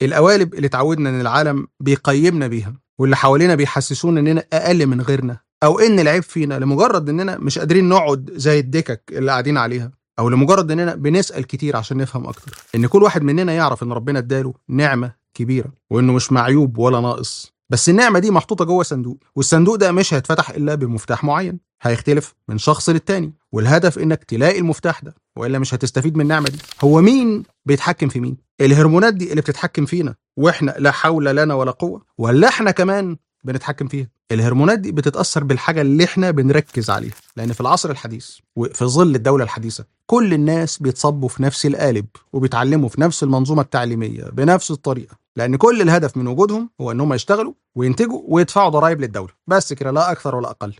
القوالب اللي اتعودنا ان العالم بيقيمنا بيها واللي حوالينا بيحسسونا اننا اقل من غيرنا او ان العيب فينا لمجرد اننا مش قادرين نقعد زي الدكك اللي قاعدين عليها او لمجرد اننا بنسال كتير عشان نفهم اكتر ان كل واحد مننا يعرف ان ربنا اداله نعمه كبيره وانه مش معيوب ولا ناقص بس النعمه دي محطوطه جوه صندوق والصندوق ده مش هيتفتح الا بمفتاح معين هيختلف من شخص للتاني والهدف انك تلاقي المفتاح ده والا مش هتستفيد من النعمه دي هو مين بيتحكم في مين الهرمونات دي اللي بتتحكم فينا واحنا لا حول لنا ولا قوه ولا احنا كمان بنتحكم فيها الهرمونات دي بتتاثر بالحاجه اللي احنا بنركز عليها لان في العصر الحديث وفي ظل الدوله الحديثه كل الناس بيتصبوا في نفس القالب وبيتعلموا في نفس المنظومه التعليميه بنفس الطريقه لان كل الهدف من وجودهم هو ان هم يشتغلوا وينتجوا ويدفعوا ضرائب للدوله بس كده لا اكثر ولا اقل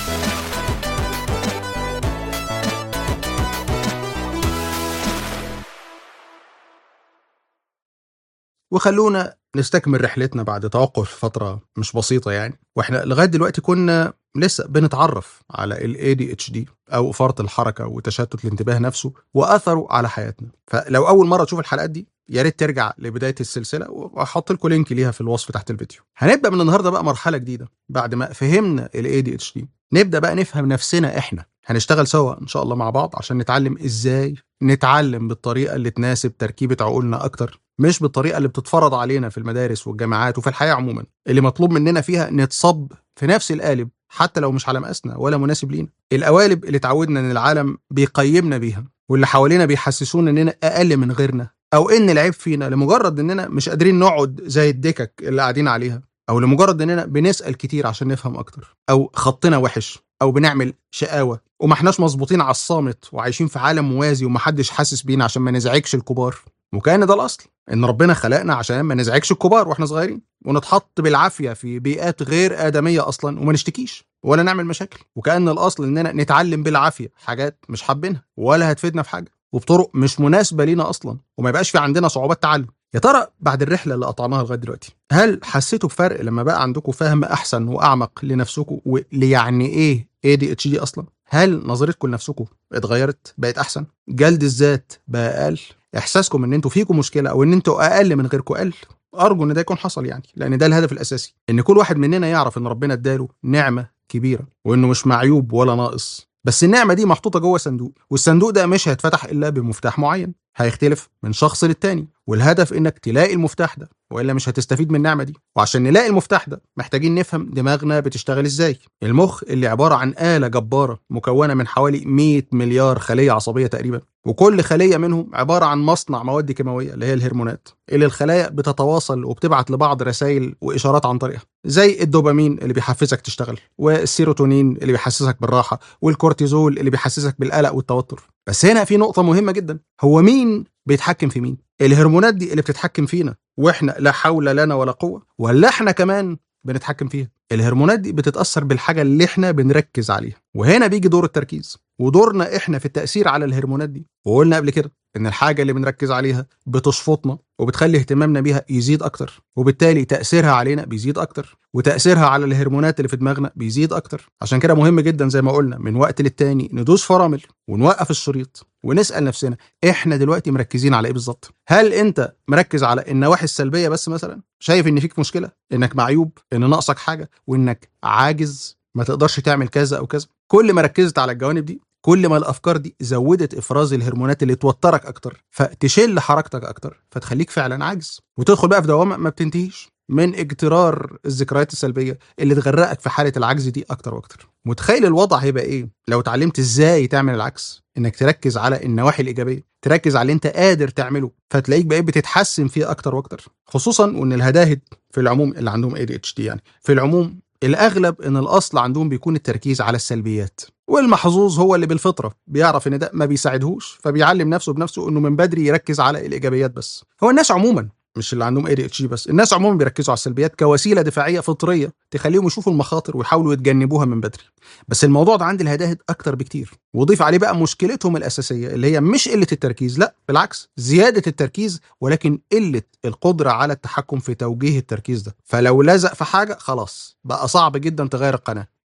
وخلونا نستكمل رحلتنا بعد توقف فترة مش بسيطة يعني واحنا لغاية دلوقتي كنا لسه بنتعرف على ال ADHD أو فرط الحركة وتشتت الانتباه نفسه وأثره على حياتنا فلو أول مرة تشوف الحلقات دي يا ريت ترجع لبداية السلسلة وأحط لكم لينك ليها في الوصف تحت الفيديو هنبدأ من النهاردة بقى مرحلة جديدة بعد ما فهمنا ال ADHD نبدأ بقى نفهم نفسنا إحنا هنشتغل سوا إن شاء الله مع بعض عشان نتعلم إزاي نتعلم بالطريقة اللي تناسب تركيبة عقولنا أكتر مش بالطريقه اللي بتتفرض علينا في المدارس والجامعات وفي الحياه عموما اللي مطلوب مننا فيها نتصب في نفس القالب حتى لو مش على مقاسنا ولا مناسب لينا القوالب اللي اتعودنا ان العالم بيقيمنا بيها واللي حوالينا بيحسسونا اننا اقل من غيرنا او ان العيب فينا لمجرد اننا مش قادرين نقعد زي الدكك اللي قاعدين عليها او لمجرد اننا بنسال كتير عشان نفهم اكتر او خطنا وحش او بنعمل شقاوه وما احناش مظبوطين على الصامت وعايشين في عالم موازي ومحدش حاسس بينا عشان ما نزعجش الكبار وكان ده الاصل ان ربنا خلقنا عشان ما نزعجش الكبار واحنا صغيرين ونتحط بالعافيه في بيئات غير ادميه اصلا وما نشتكيش ولا نعمل مشاكل وكان الاصل اننا نتعلم بالعافيه حاجات مش حابينها ولا هتفيدنا في حاجه وبطرق مش مناسبه لينا اصلا وما يبقاش في عندنا صعوبات تعلم يا ترى بعد الرحله اللي قطعناها لغايه دلوقتي هل حسيتوا بفرق لما بقى عندكم فهم احسن واعمق لنفسكم وليعني ايه اي دي اتش دي اصلا هل نظرتكم لنفسكم اتغيرت بقت احسن جلد الذات بقى اقل احساسكم ان انتوا فيكم مشكله او ان انتوا اقل من غيركم قل ارجو ان ده يكون حصل يعني لان ده الهدف الاساسي ان كل واحد مننا يعرف ان ربنا اداله نعمه كبيره وانه مش معيوب ولا ناقص بس النعمه دي محطوطه جوه صندوق والصندوق ده مش هيتفتح الا بمفتاح معين هيختلف من شخص للتاني والهدف انك تلاقي المفتاح ده والا مش هتستفيد من النعمه دي وعشان نلاقي المفتاح ده محتاجين نفهم دماغنا بتشتغل ازاي المخ اللي عباره عن آلة جبارة مكونة من حوالي 100 مليار خلية عصبية تقريبا وكل خلية منهم عبارة عن مصنع مواد كيماوية اللي هي الهرمونات اللي الخلايا بتتواصل وبتبعت لبعض رسائل وإشارات عن طريقها زي الدوبامين اللي بيحفزك تشتغل والسيروتونين اللي بيحسسك بالراحة والكورتيزول اللي بيحسسك بالقلق والتوتر بس هنا في نقطة مهمة جدا هو مين بيتحكم في مين الهرمونات دي اللي بتتحكم فينا واحنا لا حول لنا ولا قوة ولا احنا كمان بنتحكم فيها الهرمونات دي بتتأثر بالحاجة اللي احنا بنركز عليها وهنا بيجي دور التركيز ودورنا احنا في التأثير على الهرمونات دي وقلنا قبل كده ان الحاجة اللي بنركز عليها بتشفطنا وبتخلي اهتمامنا بيها يزيد اكتر وبالتالي تأثيرها علينا بيزيد اكتر وتأثيرها على الهرمونات اللي في دماغنا بيزيد اكتر عشان كده مهم جدا زي ما قلنا من وقت للتاني ندوس فرامل ونوقف الشريط ونسأل نفسنا احنا دلوقتي مركزين على ايه بالظبط هل انت مركز على النواحي السلبية بس مثلا شايف ان فيك مشكلة انك معيوب ان ناقصك حاجة وانك عاجز ما تقدرش تعمل كذا او كذا كل ما ركزت على الجوانب دي كل ما الافكار دي زودت افراز الهرمونات اللي توترك اكتر فتشل حركتك اكتر فتخليك فعلا عاجز وتدخل بقى في دوامه ما بتنتهيش من اجترار الذكريات السلبيه اللي تغرقك في حاله العجز دي اكتر واكتر متخيل الوضع هيبقى ايه لو اتعلمت ازاي تعمل العكس انك تركز على النواحي الايجابيه تركز على اللي انت قادر تعمله فتلاقيك بقيت بتتحسن فيه اكتر واكتر خصوصا وان الهداهد في العموم اللي عندهم ADHD يعني في العموم الاغلب ان الاصل عندهم بيكون التركيز على السلبيات والمحظوظ هو اللي بالفطره بيعرف ان ده ما بيساعدهوش فبيعلم نفسه بنفسه انه من بدري يركز على الايجابيات بس هو الناس عموما مش اللي عندهم ADHD بس الناس عموما بيركزوا على السلبيات كوسيله دفاعيه فطريه تخليهم يشوفوا المخاطر ويحاولوا يتجنبوها من بدري بس الموضوع ده عند الهداهد اكتر بكتير وضيف عليه بقى مشكلتهم الاساسيه اللي هي مش قله التركيز لا بالعكس زياده التركيز ولكن قله القدره على التحكم في توجيه التركيز ده فلو لزق في حاجه خلاص بقى صعب جدا تغير القناه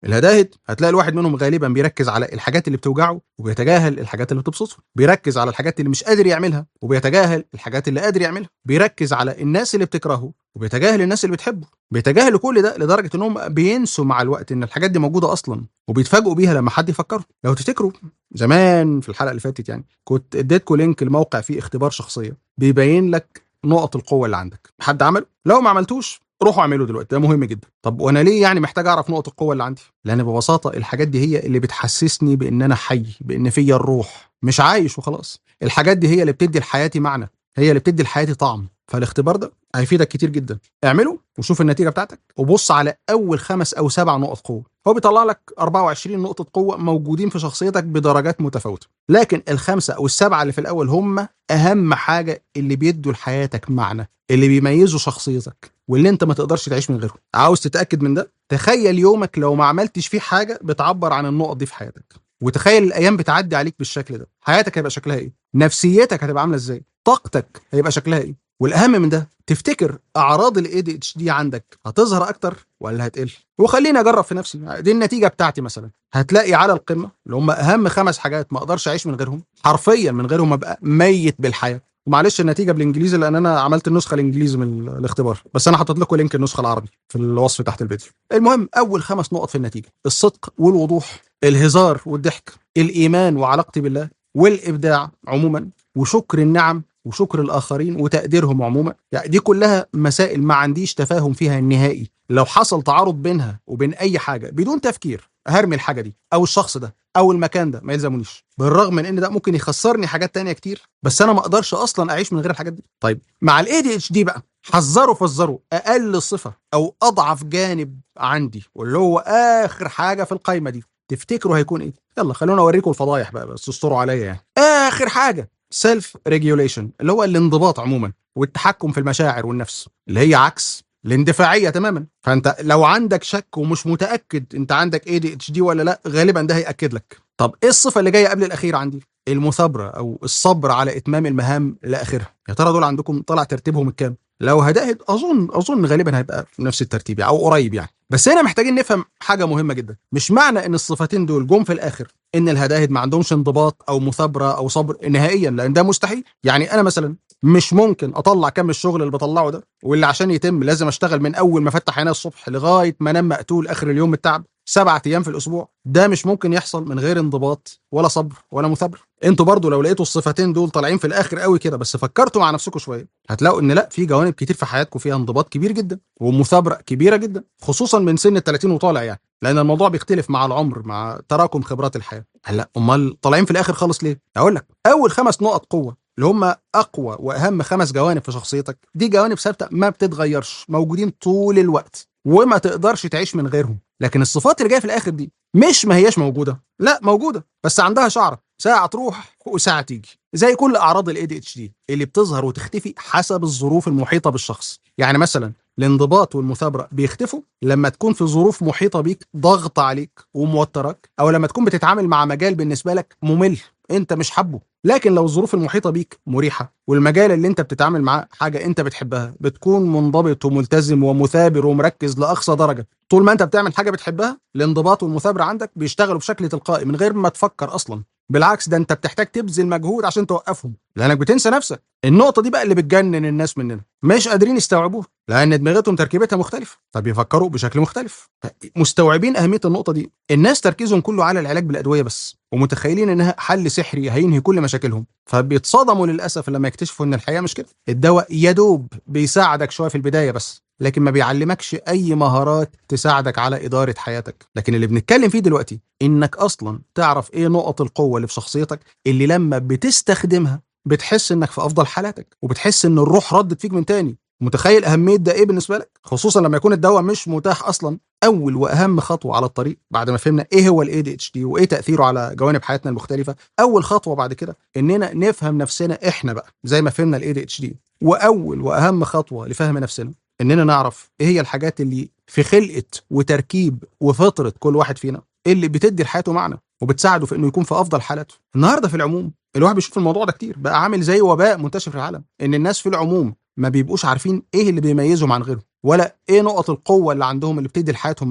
الهداهد هتلاقي الواحد منهم غالبا بيركز على الحاجات اللي بتوجعه وبيتجاهل الحاجات اللي بتبسطه بيركز على الحاجات اللي مش قادر يعملها وبيتجاهل الحاجات اللي قادر يعملها بيركز على الناس اللي بتكرهه وبيتجاهل الناس اللي بتحبه بيتجاهلوا كل ده لدرجه انهم بينسوا مع الوقت ان الحاجات دي موجوده اصلا وبيتفاجئوا بيها لما حد يفكرهم لو تفتكروا زمان في الحلقه اللي فاتت يعني كنت اديتكم لينك الموقع فيه اختبار شخصيه بيبين لك نقط القوه اللي عندك حد عمله لو ما عملتوش روحوا اعملوه دلوقتي ده مهم جدا طب وانا ليه يعني محتاج اعرف نقط القوه اللي عندي لان ببساطه الحاجات دي هي اللي بتحسسني بان انا حي بان فيا الروح مش عايش وخلاص الحاجات دي هي اللي بتدي لحياتي معنى هي اللي بتدي لحياتي طعم فالاختبار ده هيفيدك كتير جدا اعمله وشوف النتيجه بتاعتك وبص على اول خمس او سبع نقط قوه هو بيطلع لك 24 نقطه قوه موجودين في شخصيتك بدرجات متفاوته لكن الخمسه او السبعه اللي في الاول هم اهم حاجه اللي بيدوا لحياتك معنى اللي بيميزوا شخصيتك واللي انت ما تقدرش تعيش من غيرهم عاوز تتاكد من ده تخيل يومك لو ما عملتش فيه حاجه بتعبر عن النقط دي في حياتك وتخيل الايام بتعدي عليك بالشكل ده حياتك هيبقى شكلها ايه نفسيتك هتبقى عامله ازاي طاقتك هيبقى شكلها ايه والاهم من ده تفتكر اعراض الاي دي اتش دي عندك هتظهر اكتر ولا هتقل وخليني اجرب في نفسي دي النتيجه بتاعتي مثلا هتلاقي على القمه اللي هم اهم خمس حاجات ما اقدرش اعيش من غيرهم حرفيا من غيرهم ابقى ميت بالحياه ومعلش النتيجه بالانجليزي لان انا عملت النسخه الانجليزي من الاختبار بس انا حاطط لكم لينك النسخه العربي في الوصف تحت الفيديو المهم اول خمس نقط في النتيجه الصدق والوضوح الهزار والضحك الايمان وعلاقتي بالله والابداع عموما وشكر النعم وشكر الاخرين وتقديرهم عموما يعني دي كلها مسائل ما عنديش تفاهم فيها نهائي لو حصل تعارض بينها وبين اي حاجه بدون تفكير هرمي الحاجه دي او الشخص ده او المكان ده ما يلزمونيش بالرغم من ان ده ممكن يخسرني حاجات تانية كتير بس انا ما اقدرش اصلا اعيش من غير الحاجات دي طيب مع الاي دي اتش دي بقى حذروا فزروا اقل صفه او اضعف جانب عندي واللي هو اخر حاجه في القايمه دي تفتكروا هيكون ايه يلا خلونا اوريكم الفضايح بقى بس استروا عليا يعني اخر حاجه سيلف ريجوليشن اللي هو الانضباط عموما والتحكم في المشاعر والنفس اللي هي عكس الاندفاعيه تماما فانت لو عندك شك ومش متاكد انت عندك اي دي اتش دي ولا لا غالبا ده هياكد لك طب ايه الصفه اللي جايه قبل الاخيره عندي المثابره او الصبر على اتمام المهام لاخرها يا ترى دول عندكم طلع ترتيبهم الكام لو هداهد اظن اظن غالبا هيبقى في نفس الترتيب يعني او قريب يعني بس هنا محتاجين نفهم حاجه مهمه جدا مش معنى ان الصفتين دول جم في الاخر ان الهداهد ما عندهمش انضباط او مثابره او صبر نهائيا لان ده مستحيل يعني انا مثلا مش ممكن اطلع كم الشغل اللي بطلعه ده واللي عشان يتم لازم اشتغل من اول ما افتح عيني الصبح لغايه ما انام مقتول اخر اليوم من التعب سبعة ايام في الاسبوع ده مش ممكن يحصل من غير انضباط ولا صبر ولا مثابره انتوا برضو لو لقيتوا الصفتين دول طالعين في الاخر قوي كده بس فكرتوا مع نفسكم شويه هتلاقوا ان لا في جوانب كتير في حياتكم فيها انضباط كبير جدا ومثابره كبيره جدا خصوصا من سن ال 30 وطالع يعني لان الموضوع بيختلف مع العمر مع تراكم خبرات الحياه هلا امال طالعين في الاخر خالص ليه اقول لك اول خمس نقط قوه اللي هم اقوى واهم خمس جوانب في شخصيتك دي جوانب ثابته ما بتتغيرش موجودين طول الوقت وما تقدرش تعيش من غيرهم لكن الصفات اللي جايه في الاخر دي مش ما هياش موجوده لا موجوده بس عندها شعره ساعه تروح وساعه تيجي زي كل اعراض الاي دي اتش دي اللي بتظهر وتختفي حسب الظروف المحيطه بالشخص يعني مثلا الانضباط والمثابره بيختفوا لما تكون في ظروف محيطه بيك ضغط عليك وموترك او لما تكون بتتعامل مع مجال بالنسبه لك ممل انت مش حابه لكن لو الظروف المحيطه بيك مريحه والمجال اللي انت بتتعامل معاه حاجه انت بتحبها بتكون منضبط وملتزم ومثابر ومركز لاقصى درجه طول ما انت بتعمل حاجه بتحبها الانضباط والمثابره عندك بيشتغلوا بشكل تلقائي من غير ما تفكر اصلا بالعكس ده انت بتحتاج تبذل مجهود عشان توقفهم لانك بتنسى نفسك النقطه دي بقى اللي بتجنن الناس مننا مش قادرين يستوعبوها لان دماغتهم تركيبتها مختلفه فبيفكروا بشكل مختلف مستوعبين اهميه النقطه دي الناس تركيزهم كله على العلاج بالادويه بس ومتخيلين انها حل سحري هينهي كل مشاكلهم فبيتصدموا للاسف لما يكتشفوا ان الحياه مش كده الدواء يدوب بيساعدك شويه في البدايه بس لكن ما بيعلمكش اي مهارات تساعدك على اداره حياتك لكن اللي بنتكلم فيه دلوقتي انك اصلا تعرف ايه نقط القوه اللي في شخصيتك اللي لما بتستخدمها بتحس انك في افضل حالاتك وبتحس ان الروح ردت فيك من تاني متخيل اهميه ده ايه بالنسبه لك خصوصا لما يكون الدواء مش متاح اصلا اول واهم خطوه على الطريق بعد ما فهمنا ايه هو الاي دي اتش دي وايه تاثيره على جوانب حياتنا المختلفه اول خطوه بعد كده اننا نفهم نفسنا احنا بقى زي ما فهمنا الاي دي اتش دي واول واهم خطوه لفهم نفسنا اننا نعرف ايه هي الحاجات اللي في خلقه وتركيب وفطره كل واحد فينا اللي بتدي لحياته معنى وبتساعده في انه يكون في افضل حالاته النهارده في العموم الواحد بيشوف الموضوع ده كتير بقى عامل زي وباء منتشر في العالم ان الناس في العموم ما بيبقوش عارفين ايه اللي بيميزهم عن غيرهم ولا ايه نقط القوه اللي عندهم اللي بتدي لحياتهم معنى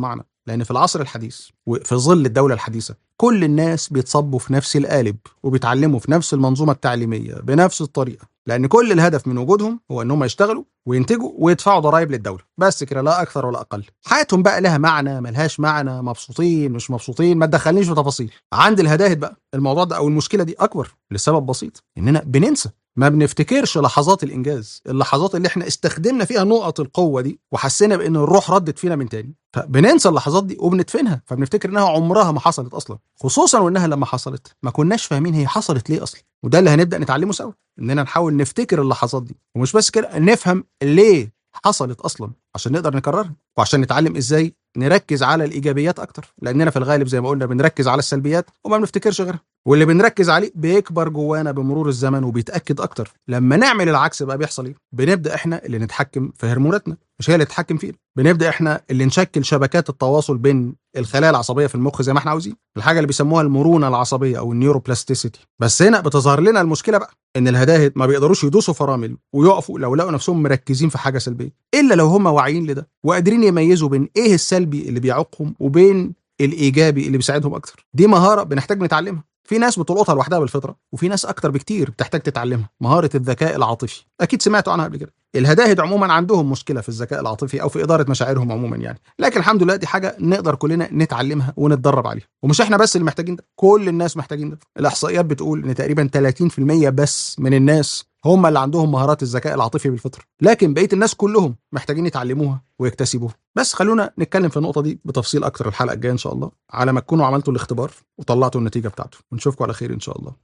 لان في العصر الحديث وفي ظل الدوله الحديثه كل الناس بيتصبوا في نفس القالب وبيتعلموا في نفس المنظومه التعليميه بنفس الطريقه لان كل الهدف من وجودهم هو ان هم يشتغلوا وينتجوا ويدفعوا ضرائب للدوله بس كده لا اكثر ولا اقل حياتهم بقى لها معنى ملهاش معنى مبسوطين مش مبسوطين ما تدخلنيش في تفاصيل عند الهداهد بقى الموضوع ده او المشكله دي اكبر لسبب بسيط اننا بننسى ما بنفتكرش لحظات الانجاز اللحظات اللي احنا استخدمنا فيها نقط القوه دي وحسينا بان الروح ردت فينا من تاني فبننسى اللحظات دي وبندفنها فبنفتكر انها عمرها ما حصلت اصلا خصوصا وانها لما حصلت ما كناش فاهمين هي حصلت ليه اصلا وده اللي هنبدا نتعلمه سوا اننا نحاول نفتكر اللحظات دي ومش بس كده نفهم ليه حصلت اصلا عشان نقدر نكررها وعشان نتعلم ازاي نركز على الايجابيات اكتر لاننا في الغالب زي ما قلنا بنركز على السلبيات وما بنفتكرش غيرها واللي بنركز عليه بيكبر جوانا بمرور الزمن وبيتاكد اكتر لما نعمل العكس بقى بيحصل ايه بنبدا احنا اللي نتحكم في هرموناتنا مش هي اللي تتحكم فينا بنبدا احنا اللي نشكل شبكات التواصل بين الخلايا العصبيه في المخ زي ما احنا عاوزين الحاجه اللي بيسموها المرونه العصبيه او النيوروبلاستيسيتي بس هنا بتظهر لنا المشكله بقى ان الهداهد ما بيقدروش يدوسوا فرامل ويقفوا لو لقوا نفسهم مركزين في حاجه سلبيه الا لو هم واعيين لده وقادرين يميزوا بين ايه السلبي اللي بيعوقهم وبين الايجابي اللي بيساعدهم اكتر دي مهاره بنحتاج نتعلمها في ناس بتلقطها لوحدها بالفطره وفي ناس اكتر بكتير بتحتاج تتعلمها مهاره الذكاء العاطفي اكيد سمعتوا عنها قبل كده الهداهد عموما عندهم مشكله في الذكاء العاطفي او في اداره مشاعرهم عموما يعني لكن الحمد لله دي حاجه نقدر كلنا نتعلمها ونتدرب عليها ومش احنا بس اللي محتاجين ده كل الناس محتاجين ده الاحصائيات بتقول ان تقريبا 30% بس من الناس هم اللي عندهم مهارات الذكاء العاطفي بالفطره لكن بقيه الناس كلهم محتاجين يتعلموها ويكتسبوها بس خلونا نتكلم في النقطه دي بتفصيل اكتر الحلقه الجايه ان شاء الله على ما تكونوا عملتوا الاختبار وطلعتوا النتيجه بتاعته ونشوفكم على خير ان شاء الله